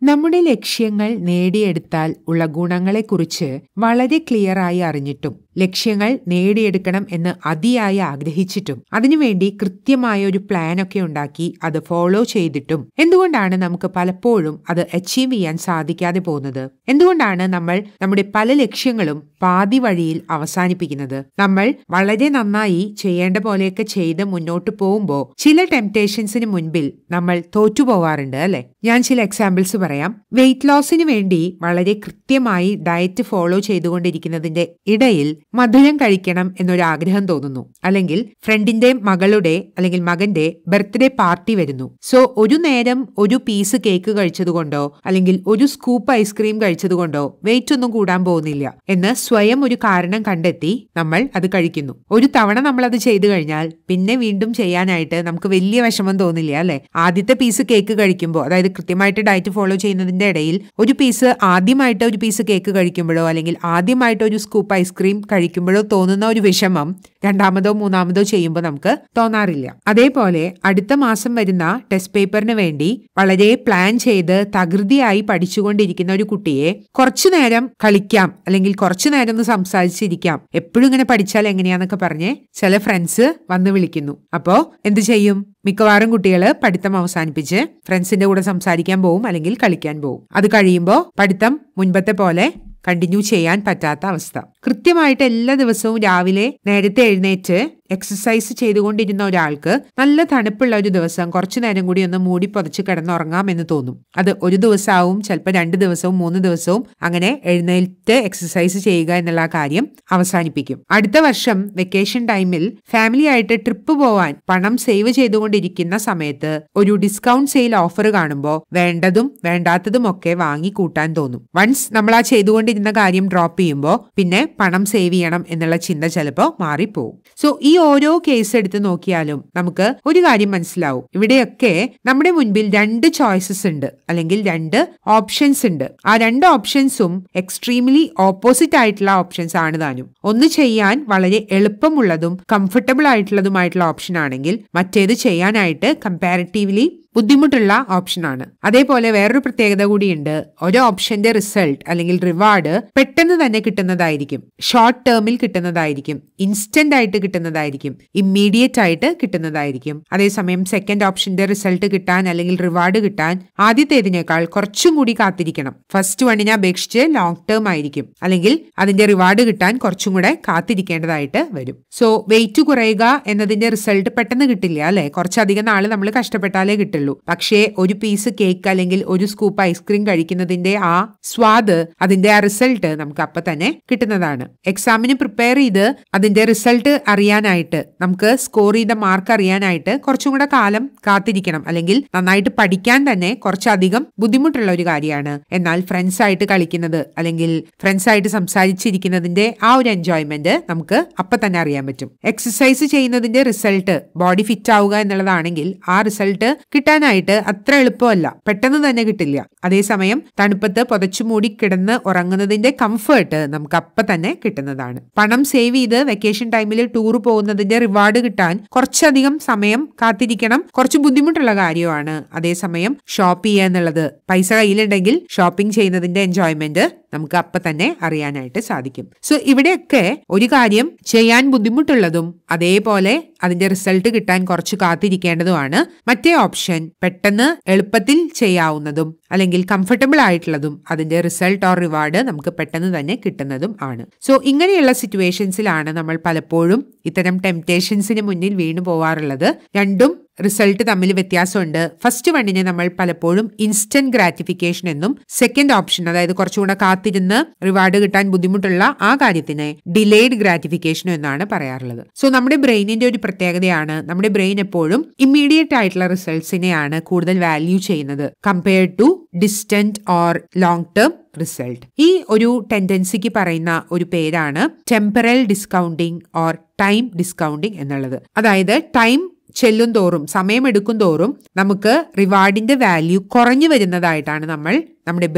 നമ്മുടെ ലക്ഷ്യങ്ങൾ നേടിയെടുത്താൽ ഉള്ള ഗുണങ്ങളെക്കുറിച്ച് വളരെ ക്ലിയറായി അറിഞ്ഞിട്ടും ലക്ഷ്യങ്ങൾ നേടിയെടുക്കണം എന്ന് അതിയായി ആഗ്രഹിച്ചിട്ടും അതിനുവേണ്ടി കൃത്യമായ ഒരു പ്ലാൻ ഒക്കെ ഉണ്ടാക്കി അത് ഫോളോ ചെയ്തിട്ടും എന്തുകൊണ്ടാണ് നമുക്ക് പലപ്പോഴും അത് അച്ചീവ് ചെയ്യാൻ സാധിക്കാതെ പോകുന്നത് എന്തുകൊണ്ടാണ് നമ്മൾ നമ്മുടെ പല ലക്ഷ്യങ്ങളും പാതി വഴിയിൽ അവസാനിപ്പിക്കുന്നത് നമ്മൾ വളരെ നന്നായി ചെയ്യേണ്ട പോലെയൊക്കെ ചെയ്ത് മുന്നോട്ട് പോകുമ്പോൾ ചില ടെംപ്ടേഷൻസിന് മുൻപിൽ നമ്മൾ തോറ്റുപോവാറുണ്ട് അല്ലെ ഞാൻ ചില എക്സാമ്പിൾസ് പറയാം വെയിറ്റ് ലോസിന് വേണ്ടി വളരെ കൃത്യമായി ഡയറ്റ് ഫോളോ ചെയ്തുകൊണ്ടിരിക്കുന്നതിന്റെ ഇടയിൽ മധുരം കഴിക്കണം എന്നൊരു ആഗ്രഹം തോന്നുന്നു അല്ലെങ്കിൽ ഫ്രണ്ടിന്റെ മകളുടെ അല്ലെങ്കിൽ മകന്റെ ബർത്ത്ഡേ പാർട്ടി വരുന്നു സോ ഒരു നേരം ഒരു പീസ് കേക്ക് കഴിച്ചതുകൊണ്ടോ അല്ലെങ്കിൽ ഒരു സ്കൂപ്പ് ഐസ്ക്രീം കഴിച്ചതുകൊണ്ടോ വെയിറ്റ് ഒന്നും കൂടാൻ പോകുന്നില്ല എന്ന് സ്വയം ഒരു കാരണം കണ്ടെത്തി നമ്മൾ അത് കഴിക്കുന്നു ഒരു തവണ നമ്മൾ അത് ചെയ്തു കഴിഞ്ഞാൽ പിന്നെ വീണ്ടും ചെയ്യാനായിട്ട് നമുക്ക് വലിയ വിഷമം തോന്നില്ല അല്ലെ ആദ്യത്തെ പീസ് കേക്ക് കഴിക്കുമ്പോൾ അതായത് കൃത്യമായിട്ട് ഡയറ്റ് ഫോളോ ചെയ്യുന്നതിന്റെ ഇടയിൽ ഒരു പീസ് ആദ്യമായിട്ട് ഒരു പീസ് കേക്ക് കഴിക്കുമ്പോഴോ അല്ലെങ്കിൽ ആദ്യമായിട്ട് ഒരു സ്കൂപ്പ് ഐസ്ക്രീം കഴിക്കുമ്പോഴോ തോന്നുന്ന ഒരു വിഷമം രണ്ടാമതോ മൂന്നാമതോ ചെയ്യുമ്പോൾ നമുക്ക് തോന്നാറില്ല അതേപോലെ അടുത്ത മാസം വരുന്ന ടെസ്റ്റ് പേപ്പറിന് വേണ്ടി വളരെ പ്ലാൻ ചെയ്ത് തകൃതിയായി പഠിച്ചുകൊണ്ടിരിക്കുന്ന ഒരു കുട്ടിയെ കുറച്ചു നേരം കളിക്കാം അല്ലെങ്കിൽ കുറച്ചു നേരം ഒന്ന് സംസാരിച്ചിരിക്കാം എപ്പോഴും ഇങ്ങനെ പഠിച്ചാൽ എങ്ങനെയാന്നൊക്കെ പറഞ്ഞ് ചില ഫ്രണ്ട്സ് വന്ന് വിളിക്കുന്നു അപ്പോ എന്ത് ചെയ്യും മിക്കവാറും കുട്ടികൾ പഠിത്തം അവസാനിപ്പിച്ച് ഫ്രണ്ട്സിന്റെ കൂടെ സംസാരിക്കാൻ പോവും അല്ലെങ്കിൽ കളിക്കാൻ പോവും അത് കഴിയുമ്പോൾ പഠിത്തം മുൻപത്തെ പോലെ കണ്ടിന്യൂ ചെയ്യാൻ പറ്റാത്ത അവസ്ഥ കൃത്യമായിട്ട് എല്ലാ ദിവസവും രാവിലെ നേരത്തെ എഴുന്നേറ്റ് എക്സസൈസ് ചെയ്തുകൊണ്ടിരുന്ന ഒരാൾക്ക് നല്ല തണുപ്പുള്ള ഒരു ദിവസം കുറച്ചു നേരം കൂടി ഒന്ന് മൂടി പൊതച്ച് കിടന്നുറങ്ങാം എന്ന് തോന്നും അത് ഒരു ദിവസമാവും ചിലപ്പോൾ രണ്ട് ദിവസവും മൂന്ന് ദിവസവും അങ്ങനെ എഴുന്നേറ്റ് എക്സസൈസ് ചെയ്യുക എന്നുള്ള കാര്യം അവസാനിപ്പിക്കും അടുത്ത വർഷം വെക്കേഷൻ ടൈമിൽ ഫാമിലി ആയിട്ട് ട്രിപ്പ് പോവാൻ പണം സേവ് ചെയ്തുകൊണ്ടിരിക്കുന്ന സമയത്ത് ഒരു ഡിസ്കൗണ്ട് സെയിൽ ഓഫർ കാണുമ്പോൾ വേണ്ടതും വേണ്ടാത്തതും ഒക്കെ വാങ്ങി കൂട്ടാൻ തോന്നും വൺസ് നമ്മൾ ആ ചെയ്തുകൊണ്ടിരുന്ന കാര്യം ഡ്രോപ്പ് ചെയ്യുമ്പോൾ പിന്നെ പണം സേവ് ചെയ്യണം എന്നുള്ള ചിന്ത ചിലപ്പോൾ മാറിപ്പോവും സോ ഈ ഓരോ കേസ് എടുത്ത് നോക്കിയാലും നമുക്ക് ഒരു കാര്യം മനസ്സിലാവും ഇവിടെയൊക്കെ നമ്മുടെ മുൻപിൽ രണ്ട് ചോയ്സസ് ഉണ്ട് അല്ലെങ്കിൽ രണ്ട് ഓപ്ഷൻസ് ഉണ്ട് ആ രണ്ട് ഓപ്ഷൻസും എക്സ്ട്രീംലി ഓപ്പോസിറ്റ് ആയിട്ടുള്ള ഓപ്ഷൻസ് ആണ് താനും ഒന്ന് ചെയ്യാൻ വളരെ എളുപ്പമുള്ളതും കംഫർട്ടബിൾ ആയിട്ടുള്ളതുമായിട്ടുള്ള ഓപ്ഷൻ ആണെങ്കിൽ മറ്റേത് ചെയ്യാനായിട്ട് കമ്പാരിറ്റീവ്ലി ബുദ്ധിമുട്ടുള്ള ഓപ്ഷനാണ് അതേപോലെ വേറൊരു പ്രത്യേകത കൂടിയുണ്ട് ഒരു ഓപ്ഷന്റെ റിസൾട്ട് അല്ലെങ്കിൽ റിവാർഡ് പെട്ടെന്ന് തന്നെ കിട്ടുന്നതായിരിക്കും ഷോർട്ട് ടേമിൽ കിട്ടുന്നതായിരിക്കും ഇൻസ്റ്റന്റ് ആയിട്ട് കിട്ടുന്നതായിരിക്കും ഇമ്മീഡിയറ്റ് ആയിട്ട് കിട്ടുന്നതായിരിക്കും അതേസമയം സെക്കൻഡ് ഓപ്ഷന്റെ റിസൾട്ട് കിട്ടാൻ അല്ലെങ്കിൽ റിവാർഡ് കിട്ടാൻ ആദ്യത്തേതിനേക്കാൾ കുറച്ചും കൂടി കാത്തിരിക്കണം ഫസ്റ്റ് വണ്ണിനെ അപേക്ഷിച്ച് ലോങ് ടേം ആയിരിക്കും അല്ലെങ്കിൽ അതിന്റെ റിവാർഡ് കിട്ടാൻ കുറച്ചും കൂടെ കാത്തിരിക്കേണ്ടതായിട്ട് വരും സോ വെയിറ്റ് കുറയുക എന്നതിന്റെ റിസൾട്ട് പെട്ടെന്ന് കിട്ടില്ല അല്ലെ കുറച്ചധികം നാള് നമ്മൾ കഷ്ടപ്പെട്ടാലേ കിട്ടുള്ളൂ പക്ഷേ ഒരു പീസ് കേക്ക് അല്ലെങ്കിൽ ഒരു സ്കൂപ്പ് ഐസ്ക്രീം കഴിക്കുന്നതിന്റെ ആ സ്വാദ് അതിന്റെ ആ റിസൾട്ട് നമുക്ക് അപ്പൊ തന്നെ കിട്ടുന്നതാണ് എക്സാമിന് പ്രിപ്പയർ ചെയ്ത് അതിന്റെ റിസൾട്ട് അറിയാനായിട്ട് നമുക്ക് സ്കോർ ചെയ്ത മാർക്ക് അറിയാനായിട്ട് കുറച്ചും കൂടെ കാലം കാത്തിരിക്കണം അല്ലെങ്കിൽ നന്നായിട്ട് പഠിക്കാൻ തന്നെ കുറച്ചധികം ബുദ്ധിമുട്ടുള്ള ഒരു കാര്യമാണ് എന്നാൽ ഫ്രണ്ട്സ് ആയിട്ട് കളിക്കുന്നത് അല്ലെങ്കിൽ ഫ്രണ്ട്സ് ആയിട്ട് സംസാരിച്ചിരിക്കുന്നതിന്റെ ആ ഒരു എൻജോയ്മെന്റ് നമുക്ക് അപ്പൊ തന്നെ അറിയാൻ പറ്റും എക്സസൈസ് ചെയ്യുന്നതിന്റെ റിസൾട്ട് ബോഡി ഫിറ്റ് ആവുക എന്നുള്ളതാണെങ്കിൽ ആ റിസൾട്ട് കിട്ടാനായിട്ട് അത്ര എളുപ്പമല്ല പെട്ടെന്ന് തന്നെ കിട്ടില്ല അതേസമയം തണുപ്പത്ത് പുതച്ചുമൂടി കിടന്ന് ഉറങ്ങുന്നതിന്റെ കംഫേർട്ട് നമുക്ക് അപ്പൊ തന്നെ കിട്ടുന്നതാണ് പണം സേവ് ചെയ്ത് വെക്കേഷൻ ടൈമിൽ ടൂർ പോകുന്നതിന്റെ റിവാർഡ് കിട്ടാൻ കുറച്ചധികം സമയം കാത്തിരിക്കണം കുറച്ച് ബുദ്ധിമുട്ടുള്ള കാര്യമാണ് അതേസമയം ഷോപ്പ് ചെയ്യുക എന്നുള്ളത് പൈസ കയ്യിലുണ്ടെങ്കിൽ ഷോപ്പിംഗ് ചെയ്യുന്നതിന്റെ എൻജോയ്മെന്റ് നമുക്ക് അപ്പൊ തന്നെ അറിയാനായിട്ട് സാധിക്കും സോ ഇവിടെയൊക്കെ ഒരു കാര്യം ചെയ്യാൻ ബുദ്ധിമുട്ടുള്ളതും അതേപോലെ അതിന്റെ റിസൾട്ട് കിട്ടാൻ കുറച്ച് കാത്തിരിക്കേണ്ടതുമാണ് മറ്റേ ഓപ്ഷൻ പെട്ടെന്ന് എളുപ്പത്തിൽ ചെയ്യാവുന്നതും അല്ലെങ്കിൽ കംഫർട്ടബിൾ ആയിട്ടുള്ളതും അതിന്റെ റിസൾട്ട് ഓർ റിവാർഡ് നമുക്ക് പെട്ടെന്ന് തന്നെ കിട്ടുന്നതും ആണ് സോ ഇങ്ങനെയുള്ള സിറ്റുവേഷൻസിലാണ് നമ്മൾ പലപ്പോഴും ഇത്തരം ടെംപ്ടേഷൻസിന് മുന്നിൽ വീണു പോവാറുള്ളത് രണ്ടും റിസൾട്ട് തമ്മിൽ വ്യത്യാസമുണ്ട് ഫസ്റ്റ് വണ്ണിനെ നമ്മൾ പലപ്പോഴും ഇൻസ്റ്റന്റ് ഗ്രാറ്റിഫിക്കേഷൻ എന്നും സെക്കൻഡ് ഓപ്ഷൻ അതായത് കുറച്ചുകൂടെ കാത്തിരുന്ന് റിവാർഡ് കിട്ടാൻ ബുദ്ധിമുട്ടുള്ള ആ കാര്യത്തിനെ ഡിലേഡ് ഗ്രാറ്റിഫിക്കേഷൻ എന്നാണ് പറയാറുള്ളത് സോ നമ്മുടെ ബ്രെയിനിന്റെ ഒരു പ്രത്യേകതയാണ് നമ്മുടെ ബ്രെയിൻ എപ്പോഴും ഇമ്മീഡിയറ്റ് ആയിട്ടുള്ള റിസൾട്ട്സിനെയാണ് കൂടുതൽ വാല്യൂ ചെയ്യുന്നത് compared to distant or long term result ഈ ഒരു ടെൻഡൻസിക്ക് പറയുന്ന ഒരു പേരാണ് temporal discounting or time discounting എന്നുള്ളത് അതായത് ടൈം ചെല്ലും തോറും സമയമെടുക്കും തോറും നമുക്ക് റിവാർഡിന്റെ വാല്യൂ കുറഞ്ഞു വരുന്നതായിട്ടാണ് നമ്മൾ നമ്മുടെ ബ്രെയിൻ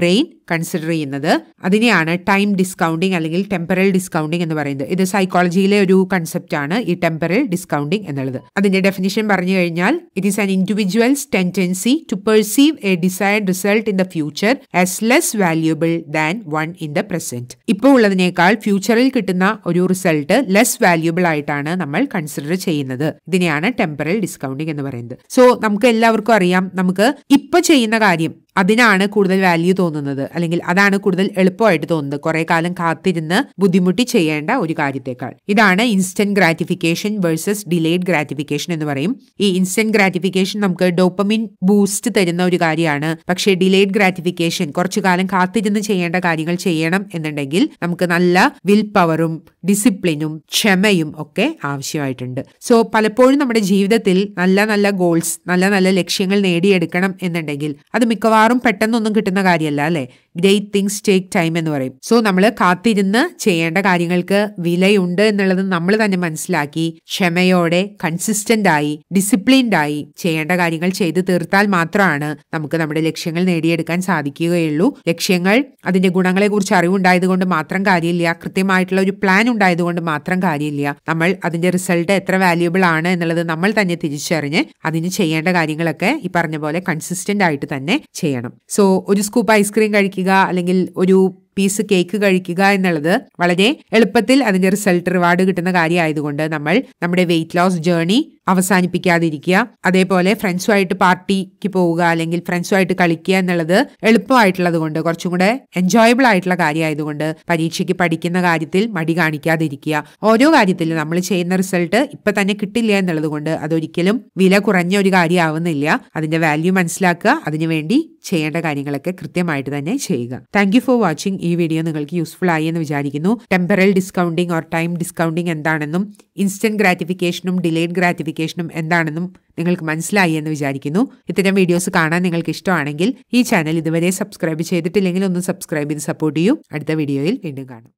കൺസിഡർ ചെയ്യുന്നത് അതിനെയാണ് ടൈം ഡിസ്കൗണ്ടിങ് അല്ലെങ്കിൽ ടെമ്പറൽ ഡിസ്കൗണ്ടിങ് എന്ന് പറയുന്നത് ഇത് സൈക്കോളജിയിലെ ഒരു കൺസെപ്റ്റ് ആണ് ഈ ടെമ്പറൽ ഡിസ്കൗണ്ടിങ് എന്നുള്ളത് അതിന്റെ ഡെഫിനിഷൻ പറഞ്ഞു കഴിഞ്ഞാൽ it is an individual's tendency to perceive a decide result in the future as less valuable than one in the present ഇപ്പോൾ ഉള്ളതിനേക്കാൾ ഫ്യൂച്ചറിൽ കിട്ടുന്ന ഒരു റിസൾട്ട് ലെസ് വാല്യൂബിൾ ആയിട്ടാണ് നമ്മൾ കൺസിഡർ ചെയ്യുന്നത് ഇതിനെയാണ് ടെമ്പറൽ ഡിസ്കൗണ്ടിങ് എന്ന് പറയുന്നത് സോ നമുക്ക് എല്ലാവർക്കും അറിയാം നമുക്ക് ഇപ്പൊ ചെയ്യുന്ന കാര്യം അതിനാണ് കൂടുതൽ വാല്യൂ തോന്നുന്നത് അല്ലെങ്കിൽ അതാണ് കൂടുതൽ എളുപ്പമായിട്ട് തോന്നുന്നത് കുറെ കാലം കാത്തിരുന്ന് ബുദ്ധിമുട്ടി ചെയ്യേണ്ട ഒരു കാര്യത്തേക്കാൾ ഇതാണ് instant gratification versus delayed gratification എന്ന് പറയും ഈ ഇൻസ്റ്റന്റ് ഗ്രാറ്റിഫിക്കേഷൻ നമുക്ക് ഡോപ്പമിൻ ബൂസ്റ്റ് തരുന്ന ഒരു കാര്യമാണ് പക്ഷേ ഡിലേഡ് ഗ്രാറ്റിഫിക്കേഷൻ കുറച്ചു കാലം കാത്തിരുന്ന് ചെയ്യേണ്ട കാര്യങ്ങൾ ചെയ്യണം എന്നുണ്ടെങ്കിൽ നമുക്ക് നല്ല വിൽ പവറും ഡിസിപ്ലിനും ക്ഷമയും ഒക്കെ ആവശ്യമായിട്ടുണ്ട് സോ പലപ്പോഴും നമ്മുടെ ജീവിതത്തിൽ നല്ല നല്ല ഗോൾസ് നല്ല നല്ല ലക്ഷ്യങ്ങൾ നേടിയെടുക്കണം എന്നുണ്ടെങ്കിൽ അത് മിക്കവാറും പെട്ടെന്നൊന്നും കിട്ടുന്ന കാര്യമല്ല അല്ലെ ഗ്രേറ്റ് തിങ്സ് ടേക്ക് ടൈം എന്ന് പറയും സോ നമ്മൾ കാത്തിരുന്ന് ചെയ്യേണ്ട കാര്യങ്ങൾക്ക് വിലയുണ്ട് എന്നുള്ളത് നമ്മൾ തന്നെ മനസ്സിലാക്കി ക്ഷമയോടെ കൺസിസ്റ്റന്റ് ആയി ഡിസിപ്ലിൻഡ് ആയി ചെയ്യേണ്ട കാര്യങ്ങൾ ചെയ്തു തീർത്താൽ മാത്രമാണ് നമുക്ക് നമ്മുടെ ലക്ഷ്യങ്ങൾ നേടിയെടുക്കാൻ സാധിക്കുകയുള്ളൂ ലക്ഷ്യങ്ങൾ അതിന്റെ ഗുണങ്ങളെ കുറിച്ച് അറിവുണ്ടായത് കൊണ്ട് മാത്രം കാര്യമില്ല കൃത്യമായിട്ടുള്ള ഒരു പ്ലാൻ ഉണ്ടായതുകൊണ്ട് മാത്രം കാര്യമില്ല നമ്മൾ അതിന്റെ റിസൾട്ട് എത്ര വാല്യൂബിൾ ആണ് എന്നുള്ളത് നമ്മൾ തന്നെ തിരിച്ചറിഞ്ഞ് അതിന് ചെയ്യേണ്ട കാര്യങ്ങളൊക്കെ ഈ പറഞ്ഞ പോലെ കൺസിസ്റ്റന്റ് ആയിട്ട് തന്നെ ചെയ്യണം സോ ഒരു സ്കൂപ്പ് ഐസ്ക്രീം കഴിക്കുക അല്ലെങ്കിൽ ഒരു പീസ് കേക്ക് കഴിക്കുക എന്നുള്ളത് വളരെ എളുപ്പത്തിൽ അതിന്റെ റിസൾട്ട് റിവാർഡ് കിട്ടുന്ന കാര്യമായതുകൊണ്ട് നമ്മൾ നമ്മുടെ വെയിറ്റ് ലോസ് ജേർണി അവസാനിപ്പിക്കാതിരിക്കുക അതേപോലെ ഫ്രണ്ട്സുമായിട്ട് പാർട്ടിക്ക് പോവുക അല്ലെങ്കിൽ ഫ്രണ്ട്സുമായിട്ട് കളിക്കുക എന്നുള്ളത് എളുപ്പമായിട്ടുള്ളത് കൊണ്ട് കുറച്ചും കൂടെ എൻജോയബിൾ ആയിട്ടുള്ള കാര്യമായതുകൊണ്ട് പരീക്ഷയ്ക്ക് പഠിക്കുന്ന കാര്യത്തിൽ മടി കാണിക്കാതിരിക്കുക ഓരോ കാര്യത്തിലും നമ്മൾ ചെയ്യുന്ന റിസൾട്ട് ഇപ്പൊ തന്നെ കിട്ടില്ല എന്നുള്ളത് കൊണ്ട് അതൊരിക്കലും വില കുറഞ്ഞ ഒരു കാര്യമാവുന്നില്ല അതിന്റെ വാല്യൂ മനസ്സിലാക്കുക അതിനുവേണ്ടി ചെയ്യേണ്ട കാര്യങ്ങളൊക്കെ കൃത്യമായിട്ട് തന്നെ ചെയ്യുക താങ്ക് യു ഫോർ വാച്ചിങ് ഈ വീഡിയോ നിങ്ങൾക്ക് യൂസ്ഫുൾ ആയി എന്ന് വിചാരിക്കുന്നു temporal discounting or time discounting എന്താണെന്നും ഇൻസ്റ്റന്റ് ഗ്രാറ്റിഫിക്കേഷനും ഡിലേഡ് ഗ്രാറ്റിഫിക്കേഷനും എന്താണെന്നും നിങ്ങൾക്ക് മനസ്സിലായി എന്ന് വിചാരിക്കുന്നു ഇത്തരം വീഡിയോസ് കാണാൻ നിങ്ങൾക്ക് ഇഷ്ടമാണെങ്കിൽ ഈ ചാനൽ ഇതുവരെ സബ്സ്ക്രൈബ് ചെയ്തിട്ടില്ലെങ്കിൽ ഒന്ന് സബ്സ്ക്രൈബ് ചെയ്ത് സപ്പോർട്ട് ചെയ്യൂ അടുത്ത വീഡിയോയിൽ വീണ്ടും കാണാം